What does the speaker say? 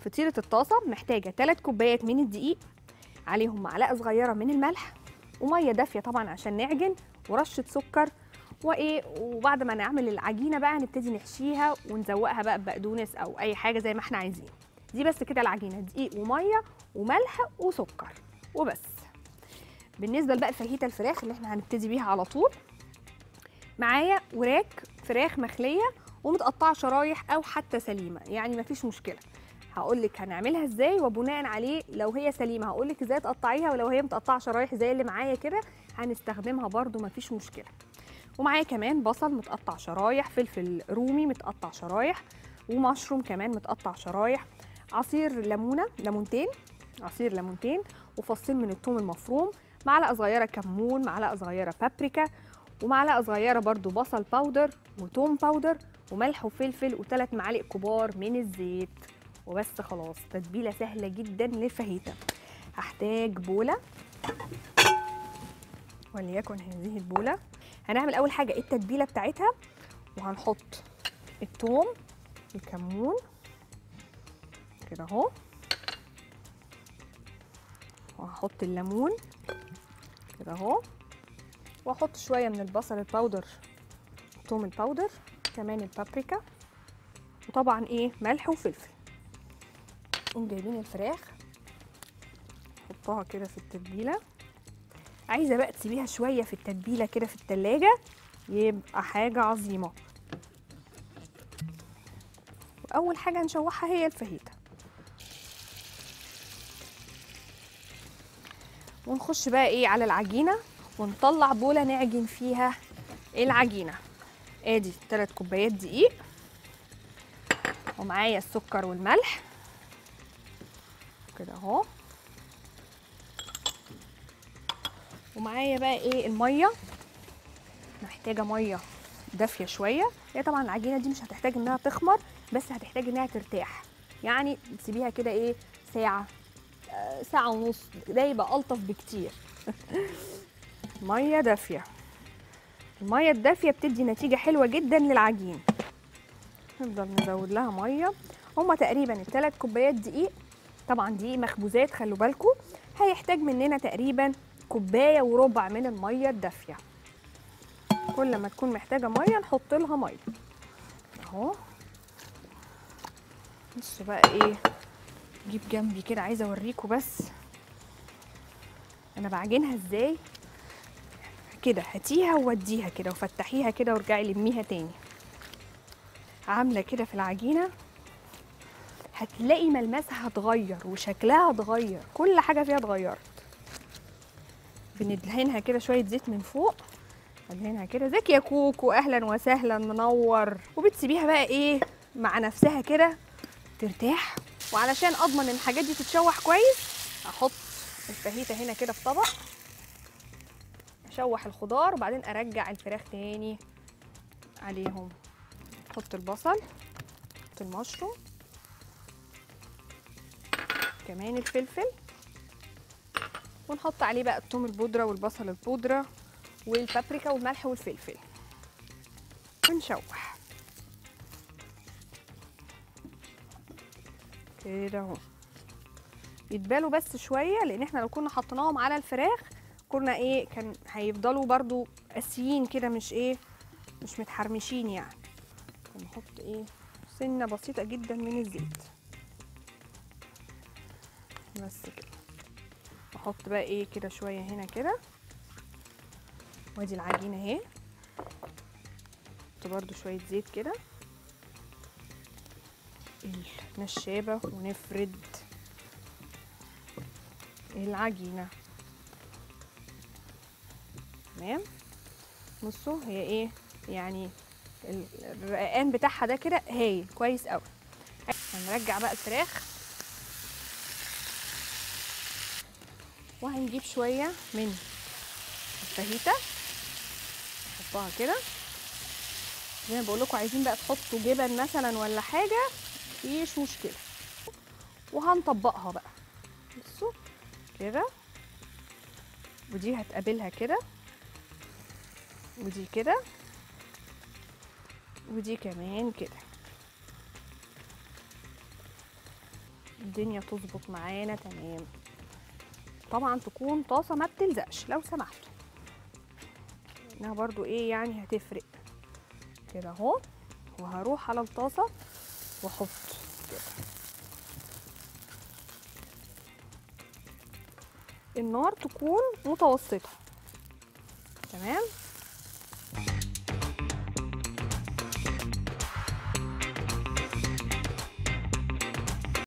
فطيره الطاسه محتاجه 3 كوبايات من الدقيق عليهم معلقه صغيره من الملح وميه دافيه طبعا عشان نعجن ورشه سكر وايه وبعد ما نعمل العجينه بقى نبتدي نحشيها ونزوقها بقى ببقدونس او اي حاجه زي ما احنا عايزين دي بس كده العجينه دقيق وميه وملح وسكر وبس بالنسبه بقى لفاهيتا الفراخ اللي احنا هنبتدي بيها على طول معايا وراك فراخ مخليه ومتقطعه شرايح او حتى سليمه يعني مفيش مشكله هقول لك هنعملها ازاي وبناء عليه لو هي سليمه هقول لك ازاي تقطعيها ولو هي متقطعه شرايح زي اللي معايا كده هنستخدمها برده مفيش مشكله ومعايا كمان بصل متقطع شرايح فلفل رومي متقطع شرايح ومشروم كمان متقطع شرايح عصير ليمونه ليمونتين عصير ليمونتين وفصين من الثوم المفروم معلقه صغيره كمون معلقه صغيره بابريكا ومعلقه صغيره برده بصل باودر وتوم باودر وملح وفلفل وثلاث معالق كبار من الزيت وبس خلاص تتبيله سهله جدا للفاهيتا هحتاج بوله وليكن هذه البوله هنعمل اول حاجه التتبيله بتاعتها وهنحط الثوم الكمون كده اهو وهحط الليمون كده اهو واحط شويه من البصل الباودر الثوم الباودر كمان البابريكا وطبعا ايه ملح وفلفل نقوم جايبين الفراخ نحطها كده في التتبيله عايزه بقى تسيبيها شويه في التتبيله كده في التلاجة يبقى حاجه عظيمه واول حاجه نشوحها هي الفاهيتا ونخش بقى ايه على العجينه ونطلع بوله نعجن فيها العجينه ادي 3 كوبايات دقيق ومعايا السكر والملح كده اهو ومعايا بقى ايه الميه محتاجه ميه دافيه شويه هي طبعا العجينه دي مش هتحتاج انها تخمر بس هتحتاج انها ترتاح يعني تسيبيها كده ايه ساعه آه، ساعه ونص ده يبقى الطف بكتير ميه دافيه الميه الدافيه بتدي نتيجه حلوه جدا للعجين نفضل نزود لها ميه هما تقريبا الثلاث كوبايات دقيق طبعا دقيق مخبوزات خلوا بالكم هيحتاج مننا تقريبا كوبايه وربع من الميه الدافيه كل ما تكون محتاجه ميه نحط لها ميه اهو بصوا بقى ايه جيب جنبي كده عايزه اوريكم بس انا بعجنها ازاي كده هاتيها ووديها كده وفتحيها كده وارجعي لميها تاني عامله كده في العجينه هتلاقي ملمسها اتغير وشكلها اتغير كل حاجه فيها اتغيرت بندهنها كده شويه زيت من فوق ادهنها كده زيك يا كوكو اهلا وسهلا منور وبتسيبيها بقى ايه مع نفسها كده ترتاح وعلشان اضمن ان الحاجات دي تتشوح كويس احط الفاهيتا هنا كده في طبق اشوح الخضار وبعدين ارجع الفراخ تاني عليهم احط البصل احط المشروم كمان الفلفل ونحط عليه بقى الثوم البودره والبصل البودره والبابريكا والملح والفلفل ونشوح كده اهو يتبالوا بس شويه لان احنا لو كنا حطيناهم على الفراخ كنا ايه كان هيفضلوا برضو قاسيين كده مش ايه مش متحرمشين يعني نحط ايه سنه بسيطه جدا من الزيت بس كده احط بقى ايه كده شويه هنا كده وادي العجينه اهي احط برضو شويه زيت كده النشابه ونفرد العجينه تمام بصوا هي ايه يعني ال- الرقان بتاعها ده كده هايل كويس قوي هنرجع بقى الفراخ وهنجيب شويه من الفاهيتا نحطها كده زي ما بقول لكم عايزين بقى تحطوا جبن مثلا ولا حاجه مفيش مشكله وهنطبقها بقى بصوا كده ودي هتقابلها كده ودي كده ودي كمان كده الدنيا تظبط معانا تمام طبعا تكون طاسه ما بتلزقش لو سمحتوا انها برضو ايه يعني هتفرق كده اهو وهروح على الطاسه واحط كده النار تكون متوسطه تمام